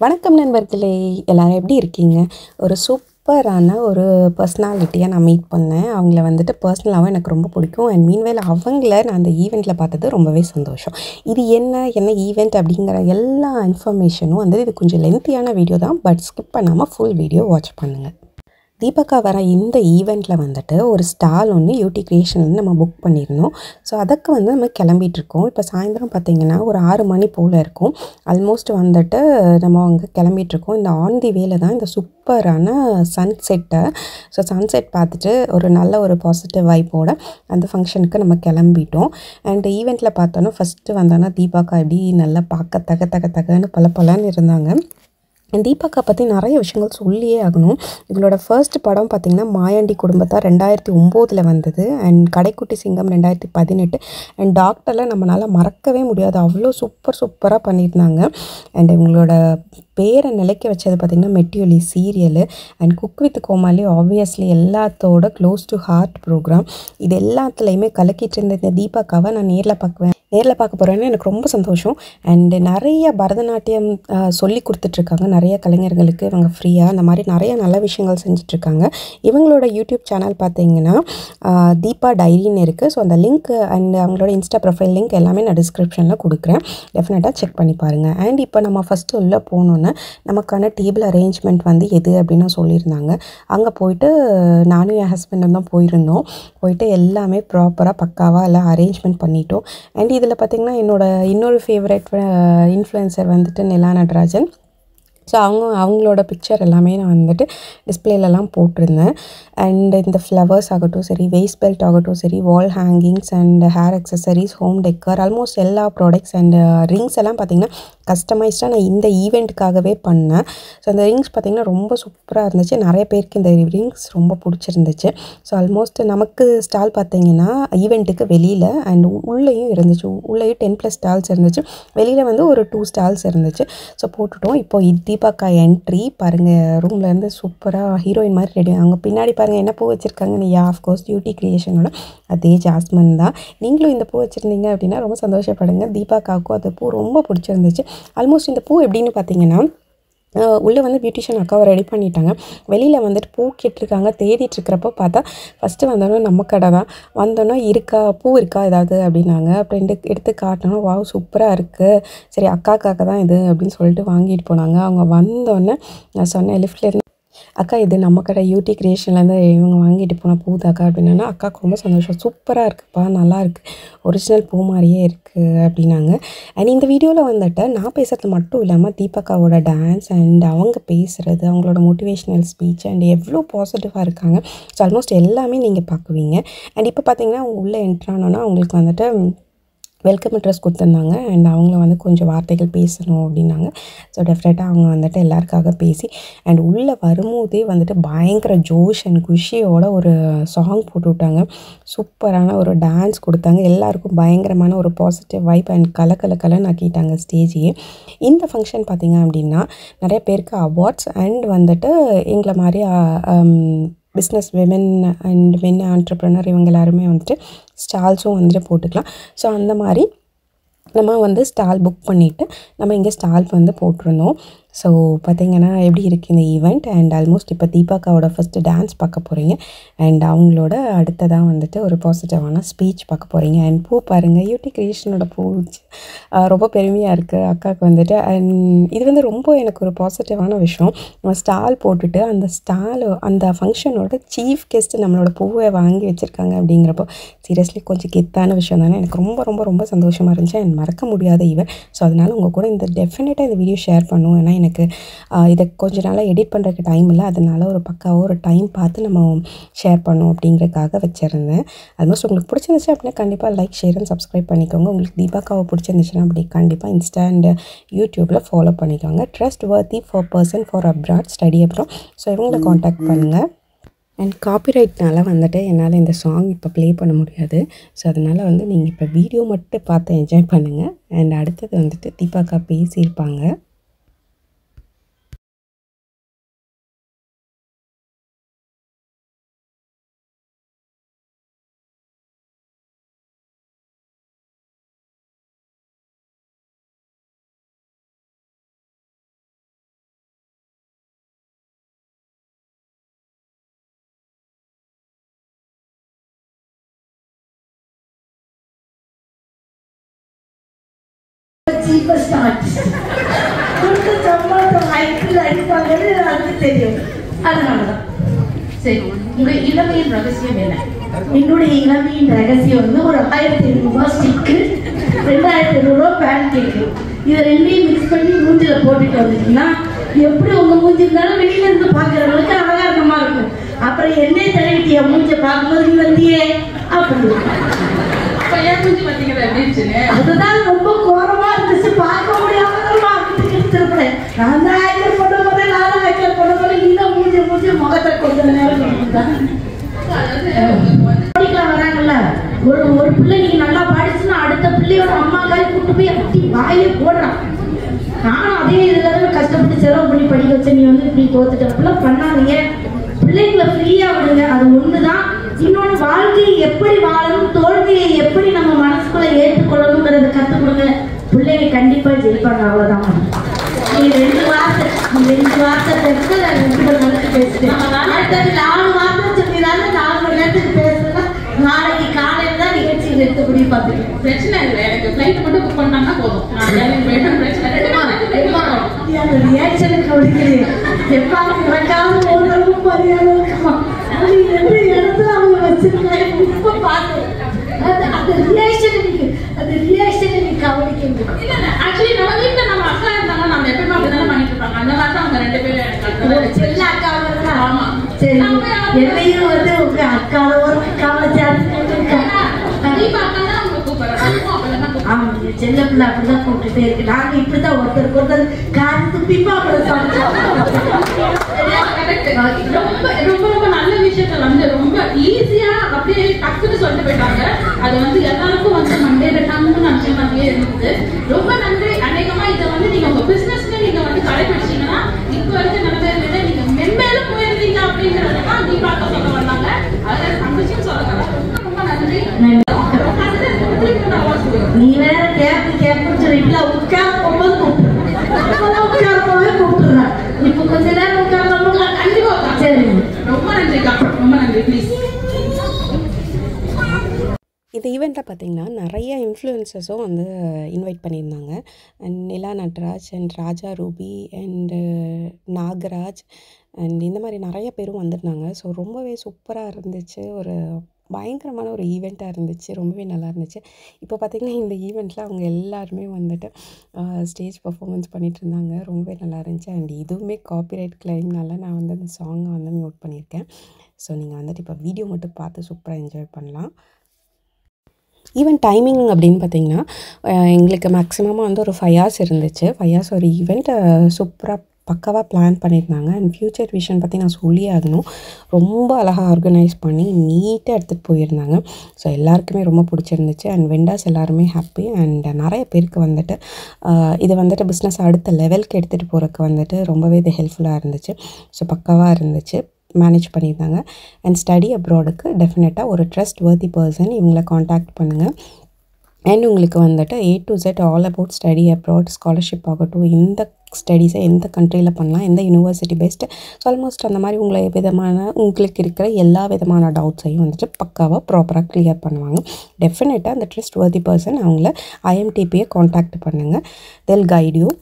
வணக்கம் நண்பர்களே எல்லாரும் எப்படி இருக்கீங்க ஒரு சூப்பரான ஒரு பர்சனாலிட்டியாக நான் மீட் பண்ணேன் அவங்கள வந்துட்டு பர்சனலாகவும் எனக்கு ரொம்ப பிடிக்கும் அண்ட் மீன்வேல் அவங்கள நான் அந்த ஈவெண்ட்டில் பார்த்தது ரொம்பவே சந்தோஷம் இது என்ன என்ன ஈவெண்ட் அப்படிங்கிற எல்லா இன்ஃபர்மேஷனும் வந்து இது கொஞ்சம் லென்த்தியான வீடியோ தான் பட் ஸ்கிப் பண்ணாமல் ஃபுல் வீடியோ வாட்ச் பண்ணுங்கள் தீபக்கா வர இந்த ஈவெண்ட்டில் வந்துட்டு ஒரு ஸ்டால் ஒன்று யூடி கிரியேஷன் நம்ம புக் பண்ணியிருந்தோம் ஸோ அதுக்கு வந்து நம்ம கிளம்பிட்டு இருக்கோம் இப்போ சாயந்தரம் பார்த்தீங்கன்னா ஒரு ஆறு மணி போல் இருக்கும் ஆல்மோஸ்ட் வந்துட்டு நம்ம அங்கே கிளம்பிட்டு இருக்கோம் இந்த ஆன் தி வேல தான் இந்த சூப்பரான சன்செட்டை ஸோ சன்செட் பார்த்துட்டு ஒரு நல்ல ஒரு பாசிட்டிவ் வைப்போட அந்த ஃபங்க்ஷனுக்கு நம்ம கிளம்பிட்டோம் அண்ட் ஈவெண்ட்டில் பார்த்தோன்னா ஃபஸ்ட்டு வந்தோன்னா தீபாக்கா எப்படி நல்லா பார்க்க தக தக தகன்னு பல பலன்னு இருந்தாங்க தீபாக்கா பற்றி நிறைய விஷயங்கள் சொல்லியே ஆகணும் இவளோட ஃபர்ஸ்ட் படம் பார்த்திங்கன்னா மாயாண்டி குடும்பத்தார் ரெண்டாயிரத்தி ஒம்போதில் வந்தது அண்ட் கடைக்குட்டி சிங்கம் ரெண்டாயிரத்தி பதினெட்டு அண்ட் டாக்டரில் நம்மளால் மறக்கவே முடியாது அவ்வளோ சூப்பர் சூப்பராக பண்ணியிருந்தாங்க அண்ட் இவங்களோட பேரை நிலைக்க வச்சது பார்த்திங்கன்னா Metti Oli serial and cook with Komali obviously எல்லாத்தோட க்ளோஸ் டு ஹார்ட் ப்ரோக்ராம் இது எல்லாத்துலேயுமே கலக்கிட்டு இருந்த இந்த தீபாக்காவை நான் நேரில் பார்க்குவேன் நேரில் பார்க்க போகிறேன்னு எனக்கு ரொம்ப சந்தோஷம் அண்டு நிறைய பரதநாட்டியம் ஆஹ், சொல்லி கொடுத்துட்ருக்காங்க நிறைய கலைஞர்களுக்கு இவங்க ஃப்ரீயாக அந்த மாதிரி நிறைய நல்ல விஷயங்கள் செஞ்சிட்ருக்காங்க இவங்களோட யூடியூப் சேனல் பார்த்தீங்கன்னா ஆஹ், தீபா டைரின்னு இருக்குது ஸோ அந்த லிங்க் அண்ட் அவங்களோட இன்ஸ்டா ப்ரொஃபைல் லிங்க் எல்லாமே நான் டிஸ்கிரிப்ஷனில் கொடுக்குறேன் டெஃபினட்டாக செக் பண்ணி பாருங்கள் அண்ட் இப்போ நம்ம ஃபஸ்ட்டு உள்ளே போனோன்னே நமக்கான டேபிள் அரேஞ்ச்மெண்ட் வந்து எது அப்படின்னு சொல்லியிருந்தாங்க அங்கே போயிட்டு நானும் என் ஹஸ்பண்டும் தான் போயிருந்தோம் போயிட்டு எல்லாமே ப்ராப்பராக பக்காவாக எல்லாம் அரேஞ்ச்மெண்ட் பண்ணிட்டோம் அண்ட் இதில் பார்த்திங்கன்னா என்னோட இன்னொரு ஃபேவரட் இன்ஃப்ளூயன்சர் வந்துட்டு நிலா நடராஜன் ஸோ அவங்க அவங்களோட பிக்சர் எல்லாமே நான் வந்துட்டு டிஸ்பிளேலலாம் போட்டிருந்தேன் அண்ட் இந்த ஃப்ளவர்ஸ் ஆகட்டும் சரி வேஸ்ட் பெல்ட் ஆகட்டும் சரி wall hangings and hair accessories home decor almost எல்லா ப்ராடக்ட்ஸ் அண்ட் ரிங்ஸ் எல்லாம் பார்த்திங்கன்னா கஸ்டமைஸ்டாக நான் இந்த ஈவெண்ட்டுக்காகவே பண்ணேன் ஸோ அந்த ரிங்ஸ் பார்த்திங்கன்னா ரொம்ப சூப்பராக இருந்துச்சு நிறைய பேருக்கு இந்த ரிங்ஸ் ரொம்ப பிடிச்சிருந்துச்சு ஸோ ஆல்மோஸ்ட் நமக்கு ஸ்டால் பார்த்தீங்கன்னா ஈவெண்ட்டுக்கு வெளியில் அண்ட் உள்ளேயும் இருந்துச்சு உள்ளேயும் டென் ப்ளஸ் ஸ்டால்ஸ் இருந்துச்சு வெளியில் வந்து ஒரு டூ ஸ்டால்ஸ் இருந்துச்சு ஸோ போட்டுட்டோம் இப்போ இ- தீபாக்கா என்ட்ரி பாருங்கள் ரூம்லேருந்து சூப்பராக ஹீரோயின் மாதிரி ரெடி அவங்க பின்னாடி பாருங்கள் என்ன பூ வச்சுருக்காங்கன்னு யா ஆஃப்கோர்ஸ் டியூட்டி க்ரியேஷனோட அதே ஜாஸ்மின் தான் நீங்களும் இந்த பூ வச்சுருந்தீங்க அப்படின்னா ரொம்ப சந்தோஷப்படுங்க தீபாக்காவுக்கும் அந்த பூ ரொம்ப பிடிச்சிருந்துச்சு ஆல்மோஸ்ட் இந்த பூ எப்படின்னு பார்த்தீங்கன்னா ஆஹ் உள்ளே வந்து பியூட்டிஷியன் அக்காவை ரெடி பண்ணிட்டாங்க வெளியில் வந்துட்டு பூ கேட்டிருக்காங்க தேடிட்டு இருக்கிறப்போ பார்த்தா ஃபஸ்ட்டு வந்தோன்னே நம்ம கடை தான் வந்தோன்னே இருக்கா பூ இருக்கா ஏதாவது அப்படின்னாங்க அப்படின்ட்டு எடுத்து காட்டினோம் வாவ் சூப்பராக இருக்குது சரி அக்காக்காக தான் இது அப்படின்னு சொல்லிட்டு வாங்கிட்டு போனாங்க அவங்க வந்தோடனே நான் சொன்னேன் லிஃப்ட்ல இருந்து அக்கா இது நம்ம கடை யூடி கிரியேஷன்லேருந்து இவங்க வாங்கிட்டு போன பூதாக்கா அப்படின்னா அக்காவுக்கு ரொம்ப சந்தோஷம் சூப்பராக இருக்குப்பா நல்லா இருக்கு ஒரிஜினல் பூ மாதிரியே இருக்குது அப்படின்னாங்க அண்ட் இந்த வீடியோவில் வந்துட்டு நான் பேசுறது மட்டும் இல்லாமல் தீபக்காவோட டான்ஸ் அண்ட் அவங்க பேசுகிறது அவங்களோட மோட்டிவேஷ்னல் ஸ்பீச் அண்ட் எவ்வளோ பாசிட்டிவாக இருக்காங்க ஸோ ஆல்மோஸ்ட் எல்லாமே நீங்கள் பார்க்குவீங்க அண்ட் இப்போ பார்த்தீங்கன்னா அவங்க உள்ளே என்ட்ரானோன்னா அவங்களுக்கு வந்துட்டு வெல்கம் அட்ரஸ் கொடுத்துருந்தாங்க அண்ட் அவங்கள வந்து கொஞ்சம் வார்த்தைகள் பேசணும் அப்படின்னாங்க ஸோ டெஃபினட்டாக அவங்க வந்துட்டு எல்லாருக்காக பேசி அண்ட் உள்ளே வரும்போதே வந்துட்டு பயங்கர ஜோஷ் அண்ட் குஷியோட ஒரு சாங் போட்டு விட்டாங்க சூப்பரான ஒரு டான்ஸ் கொடுத்தாங்க எல்லாருக்கும் பயங்கரமான ஒரு பாசிட்டிவ் வைப் அண்ட் கல கல கலன்னு ஆக்கிட்டாங்க ஸ்டேஜையே இந்த ஃபங்க்ஷன் பார்த்தீங்க அப்படின்னா நிறைய பேருக்கு அவார்ட்ஸ் அண்ட் வந்துட்டு எங்களை மாதிரி business women and men entrepreneur இவங்க எல்லாருமே வந்துட்டு ஸ்டால்ஸும் வந்துட்டு போட்டுக்கலாம் ஸோ அந்த மாதிரி நம்ம வந்து ஸ்டால் புக் பண்ணிவிட்டு நம்ம இங்கே ஸ்டால் வந்து போட்டிருந்தோம் ஸோ பார்த்தீங்கன்னா எப்படி இருக்குது இந்த ஈவெண்ட் அண்ட் ஆல்மோஸ்ட் இப்போ தீபாக்காவோட ஃபஸ்ட்டு டான்ஸ் பார்க்க போகிறீங்க அண்ட் அவங்களோட அடுத்ததாக வந்துட்டு ஒரு பாசிட்டிவான ஸ்பீச் பார்க்க போகிறீங்க அண்ட் பூ பாருங்கள் யூடி கிரியேஷனோட பூ ஆஹ் ரொம்ப பெருமையாக இருக்குது அக்காவுக்கு வந்துட்டு அண்ட் இது வந்து ரொம்ப எனக்கு ஒரு பாசிட்டிவான விஷயம் நம்ம ஸ்டால் போட்டுட்டு அந்த ஸ்டால் அந்த ஃபங்க்ஷனோட சீஃப் கெஸ்ட் நம்மளோட பூவை வாங்கி வச்சுருக்காங்க அப்படிங்கிறப்போ சீரியஸ்லி கொஞ்சம் கெத்தான விஷயம் தானே எனக்கு ரொம்ப ரொம்ப ரொம்ப சந்தோஷமாக இருந்துச்சு அண்ட் மறக்க முடியாத ஈவெண்ட் ஸோ அதனால் உங்கள் கூட இந்த டெஃபினட்டாக இந்த வீடியோ ஷேர் பண்ணும் ஏன்னா எனக்கு ஆஹ் இதை கொஞ்ச நாளாக எடிட் பண்ணுறதுக்கு டைம் இல்லை அதனால ஒரு பக்காவாக ஒரு டைம் பார்த்து நம்ம ஷேர் பண்ணோம் அப்படிங்கிறதுக்காக வச்சுருந்தேன் ஆல்மோஸ்ட் உங்களுக்கு பிடிச்சிருந்துச்சு அப்படின்னா கண்டிப்பாக லைக் ஷேர் அண்ட் சப்ஸ்கிரைப் பண்ணிக்கோங்க உங்களுக்கு தீபாக்காவை பிடிச்சிருந்துச்சுன்னா அப்படி கண்டிப்பாக இன்ஸ்டா அண்ட் யூடியூப்பில் ஃபாலோ பண்ணிக்கோங்க trustworthy for person for abroad study அப்புறம் ஸோ இவங்களை காண்டாக்ட் பண்ணுங்கள் அண்ட் காப்பிரைட்னால வந்துட்டு என்னால் இந்த சாங் இப்போ ப்ளே பண்ண முடியாது ஸோ அதனால் வந்து நீங்கள் இப்போ வீடியோ மட்டும் பார்த்து என்ஜாய் பண்ணுங்கள் அண்ட் அடுத்தது வந்துட்டு தீபாக்கா பேசியிருப்பாங்க சீப்பஸ்ட் ஆர்டிஸ்ட் கொடுத்த சம்பளத்தை வாய்ப்பு அடிப்பாங்கன்னு எனக்கு தெரியும் அதனால தான் சரி உங்க இளமையின் ரகசியம் என்ன என்னுடைய இளமையின் ரகசியம் வந்து ஒரு ஆயிரத்தி ஐநூறுரூவா ஸ்டிக்கு ரெண்டாயிரத்தி ஐநூறுரூவா பேன் கேக்கு இதை ரெண்டையும் மிக்ஸ் பண்ணி மூஞ்சில போட்டுட்டு வந்துட்டீங்கன்னா எப்படி உங்க மூஞ்சி இருந்தாலும் வெளியில இருந்து பாக்குறவங்களுக்கு அழகாரமா இருக்கும் அப்புறம் எண்ணெய் தடவிட்டிய மூஞ்ச பார்க்கும்போது நீ வந்தியே அப்படி அப்ப ஏன் மூஞ்சி பாத்தீங்களா எப்படி இருந்துச்சுன்னு அதுதான் ரொம்ப கோரமா இருந்துச்சு பார்க்க முடியாம மார்க்கெட்டுக்கு திருப்பினேன் நான் தான் ஆக்கர் பண்ண போறேன் நானும் ஆக்கர் பண்ண போறேன் நீ தான் மூஞ்சி மூஞ்சி முகத்தை கொஞ்ச நேரம் கொடுத்துதான் அதாவது உங்களுக்கு வந்து படிக்கலாம் வராங்கல்ல ஒரு ஒரு பிள்ளை நீங்க நல்லா படிச்சுன்னா அடுத்த பிள்ளையோட அம்மா காய் கூட்டு போய் அட்டி வாயிலே போடுறான் நானும் அதே இதுல தான் கஷ்டப்பட்டு செலவு பண்ணி படிக்க வச்சேன் நீ வந்து இப்படி தோத்துட்ட அப்படிலாம் பண்ணாதீங்க பிள்ளைங்களை ஃப்ரீயா விடுங்க அது ஒண்ணுதான் இன்னொன்று வாழ்க்கையை எப்படி வாழணும் தோல்வியை எப்படி நம்ம மனசுக்குள்ள ஏற்றுக்கொள்ளணுங்கிறத கற்றுக் கொடுங்க பிள்ளைங்க கண்டிப்பா ஜெயிப்பாங்க அவ்வளவுதான் நீ ரெண்டு வார்த்தை நீ ரெண்டு வார்த்தை பேசுறது நான் ரெண்டு மணி நேரத்துக்கு பேசுறேன் அடுத்தது நாலு வார்த்தை சொல்லிடாத நாலு மணி நேரத்துக்கு பேசுறேன்னா நாளைக்கு காலையில தான் நிகழ்ச்சி நிறுத்த முடியும் பார்த்துக்கேன் பிரச்சனை இல்லை எனக்கு ஃபிளைட் மட்டும் புக் பண்ணாங்கன்னா போதும் நான் வேலைக்கு போயிட்டு பிரச்சனை ரெண்டு மாதத்துக்கு ரெண்டு மாதம் அந்த ரியாக்ஷனுக்கு அப்படிங்கிறேன் எப்பா எனக்காவது ஒரு அளவு மரியாதை இருக்குமா அது எந்த இடத்துல அவங்க வச்சிருக்காங்க இப்ப பார்த்தேன் அது அந்த ரியாக்ஷன் எனக்கு அந்த ரியாக்ஷன் எனக்கு கவனிக்கணும் இல்ல இல்ல ஆக்சுவலி நம்ம வீட்ல நம்ம அக்கா இருந்தாங்க நம்ம எப்பயுமே அப்படிதானே பண்ணிட்டு இருப்பாங்க அந்த மாதிரி தான் அவங்க ரெண்டு பேரும் எனக்கு ஒரு அடுத்தது செல்ல அக்காவை இருந்தா? ஆமா. சரி நம்ம யாரும் என்னையும் வந்து உங்க அக்காவை ஒரு அக்காவை சேர்த்து போட்டிருக்காங்க. தீபா அக்கா தான் அவங்க கூப்பிடுறாங்க அப்பெல்லாம் தான் கூப்பிடுறாங்க ஆமா இந்த செல்ல பிள்ளை அப்படிதான் கூப்பிட்டுட்டே இருக்கு நாங்க இப்படிதான் ஒருத்தருக்கு ஒருத்தர் காரி துப்பிப்பா அப்புறம் சாப்பிட்டோம் Correct. ரொம்ப ரொம்ப ரொம்ப நல்ல விஷயத்த வந்து ரொம்ப ஈஸியா அப்படியே டக்குன்னு சொல்லிட்டு போயிட்டாங்க அது வந்து எல்லாருக்கும் வந்து மண்டே வெட்டாங்கன்னு நினைச்ச மாதிரியே இருந்தது ரொம்ப நன்றி அநேகமா இதை வந்து நீங்க உங்க பிசினஸ்ல நீங்க வந்து கடைபிடிச்சீங்கன்னா இப்ப இருக்க நிலைமையில விட நீங்க மென்மேலும் போயிருந்தீங்க அப்படிங்கறத தான் தீபாக்கா சொல்ல வந்தாங்க அதை தங்கச்சியும் சொல்ல வந்தாங்க ரொம்ப ரொம்ப நன்றி அடுத்து திருப்பி ஒரு awards கொடுங்க. நீ வேற கேப்பு கேப்புன்னு சொல்லிட்டு உட்கார போகும்போது கூப்பிடுறேன் உட்கார போவே கூப்பிடுறேன் இப்ப கொஞ்ச நேரம் உட்காரணும் கண்டிப்பா உட்காருங்க. சரி ரொம்ப நன்றிக்கா ரொம்ப நன்றி ப்ளீஸ் இந்த ஈவெண்ட்டில் பார்த்தீங்கன்னா நிறைய இன்ஃப்ளூயன்சஸும் வந்து இன்வைட் பண்ணியிருந்தாங்க and Nila Natraj and Raja Ruby and Nagaraj and இந்த மாதிரி நிறைய பேரும் வந்திருந்தாங்க ஸோ ரொம்பவே சூப்பராக இருந்துச்சு ஒரு பயங்கரமான ஒரு ஈவெண்ட்டாக இருந்துச்சு ரொம்பவே நல்லா இருந்துச்சு இப்போ பார்த்திங்கன்னா இந்த ஈவெண்ட்டில் அவங்க எல்லாருமே வந்துட்டு ஸ்டேஜ் பர்ஃபார்மன்ஸ் பண்ணிட்டு இருந்தாங்க ரொம்பவே நல்லா இருந்துச்சு அண்ட் இதுவுமே காப்பிரைட் கிளைம்னால நான் வந்து அந்த சாங்கை வந்து மியூட் பண்ணியிருக்கேன் ஸோ நீங்கள் வந்துட்டு இப்போ வீடியோ மட்டும் பார்த்து சூப்பராக என்ஜாய் பண்ணலாம் ஈவன் டைமிங் அப்படின்னு பார்த்தீங்கன்னா அஹ் எங்களுக்கு மேக்ஸிமமாக வந்து ஒரு ஃபைவ் ஹவர்ஸ் இருந்துச்சு ஃபைவ் ஹவர்ஸ் ஒரு ஈவெண்ட் சூப்பராக பக்காவாக பிளான் பண்ணியிருந்தாங்க அண்ட் ஃப்யூச்சர் விஷன் பற்றி நான் சொல்லி ஆகணும் ரொம்ப அழகாக ஆர்கனைஸ் பண்ணி நீட்டாக எடுத்துகிட்டு போயிருந்தாங்க ஸோ எல்லாருக்குமே ரொம்ப பிடிச்சிருந்துச்சு அண்ட் வெண்டாஸ் எல்லாருமே ஹாப்பி அண்ட் நிறைய பேருக்கு வந்துட்டு அஹ் இது வந்துட்டு பிஸ்னஸ் அடுத்த லெவலுக்கு எடுத்துகிட்டு போகிறதுக்கு வந்துட்டு ரொம்பவே இது ஹெல்ப்ஃபுல்லாக இருந்துச்சு ஸோ பக்காவாக இருந்துச்சு மேனேஜ் பண்ணியிருந்தாங்க அண்ட் ஸ்டடி அப்ராடுக்கு டெஃபினட்டாக ஒரு ட்ரஸ்ட் வர்த்தி பர்சன் இவங்களை காண்டாக்ட் பண்ணுங்கள் அண்ட் உங்களுக்கு வந்துட்டு A to Z all about study abroad scholarship ஆகட்டும் எந்த ஸ்டடீஸை எந்த கண்ட்ரியில் பண்ணலாம் எந்த யூனிவர்சிட்டி பெஸ்ட்டு ஸோ ஆல்மோஸ்ட் அந்த மாதிரி உங்களை விதமான உங்களுக்கு இருக்கிற எல்லா விதமான டவுட்ஸையும் வந்துட்டு பக்காவாக ப்ராப்பராக கிளியர் பண்ணுவாங்க டெஃபினட்டாக அந்த ட்ரஸ்ட் வர்த்தி பர்சன் அவங்கள ஐஎம்டிபியை காண்டாக்ட் பண்ணுங்கள் they'll guide you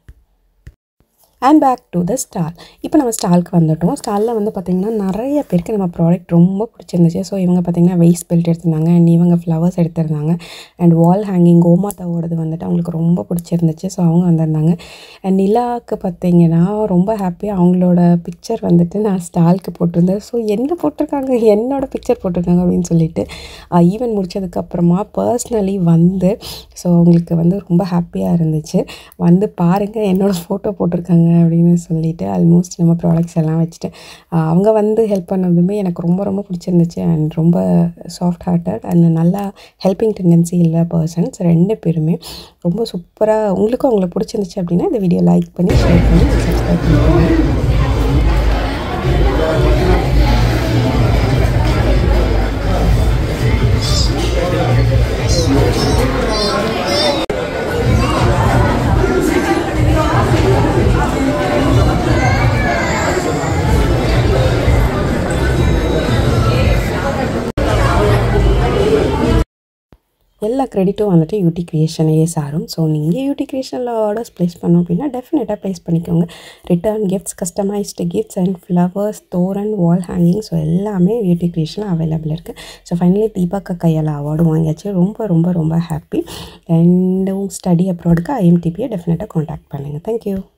and back to the stall இப்போ நம்ம ஸ்டாலுக்கு வந்துட்டோம் ஸ்டாலில் வந்து பார்த்திங்கன்னா நிறைய பேருக்கு நம்ம ப்ராடக்ட் ரொம்ப பிடிச்சிருந்துச்சு ஸோ இவங்க பார்த்திங்கன்னா வெயிஸ்ட் பெல்ட் எடுத்திருந்தாங்க அண்ட் இவங்க ஃப்ளவர்ஸ் எடுத்திருந்தாங்க அண்ட் வால் ஹேங்கிங் கோமாத்தாவோடது வந்துட்டு அவங்களுக்கு ரொம்ப பிடிச்சிருந்துச்சு ஸோ அவங்க வந்திருந்தாங்க அண்ட் நிலாவுக்கு பார்த்திங்கன்னா ரொம்ப ஹாப்பியாக அவங்களோட பிக்சர் வந்துட்டு நான் ஸ்டாலுக்கு போட்டிருந்தேன் ஸோ என்ன போட்டிருக்காங்க என்னோட பிக்சர் போட்டிருக்காங்க அப்படின்னு சொல்லிட்டு ஈவெண்ட் முடிச்சதுக்கப்புறமா பர்ஸ்னலி வந்து ஸோ அவங்களுக்கு வந்து ரொம்ப ஹாப்பியாக இருந்துச்சு வந்து பாருங்கள் என்னோடய ஃபோட்டோ போட்டிருக்காங்க அப்படின்னு சொல்லிட்டு ஆல்மோஸ்ட் நம்ம ப்ராடக்ட்ஸ் எல்லாம் வச்சுட்டு ஆஹ் அவங்க வந்து ஹெல்ப் பண்ணதுமே எனக்கு ரொம்ப ரொம்ப பிடிச்சிருந்துச்சு அண்ட் ரொம்ப சாஃப்ட் ஹார்ட்டட் அண்ட் நல்லா ஹெல்பிங் டெண்டன்சி இல்லை பர்சன்ஸ் ரெண்டு பேருமே ரொம்ப சூப்பராக உங்களுக்கும் அவங்கள பிடிச்சிருந்துச்சு அப்படின்னா இந்த வீடியோ லைக் பண்ணி ஷேர் பண்ணி சப்ஸ்கிரைப் பண்ணிக்கோங்க எல்லா கிரெடிட்டும் வந்துட்டு யூடி கிரியேஷனையே சாரும் ஸோ நீங்கள் யூடி கிரியேஷனில் ஆர்டர்ஸ் ப்ளேஸ் பண்ணோம் அப்படின்னா டெஃபினட்டாக ப்ளேஸ் பண்ணிக்கோங்க return gifts customised gifts and flowers toran wall hanging so எல்லாமே யூடி கிரியேஷனில் அவைலபிள் இருக்குது ஸோ ஃபைனலி தீபா கையால் அவார்டும் வாங்கியாச்சு ரொம்ப ரொம்ப ரொம்ப ஹாப்பி அண்ட் ஸ்டடி அப்ராடுக்கு ஐஎம்டிபியை டெஃபினட்டாக காண்டாக்ட் பண்ணுங்கள் தேங்க்யூ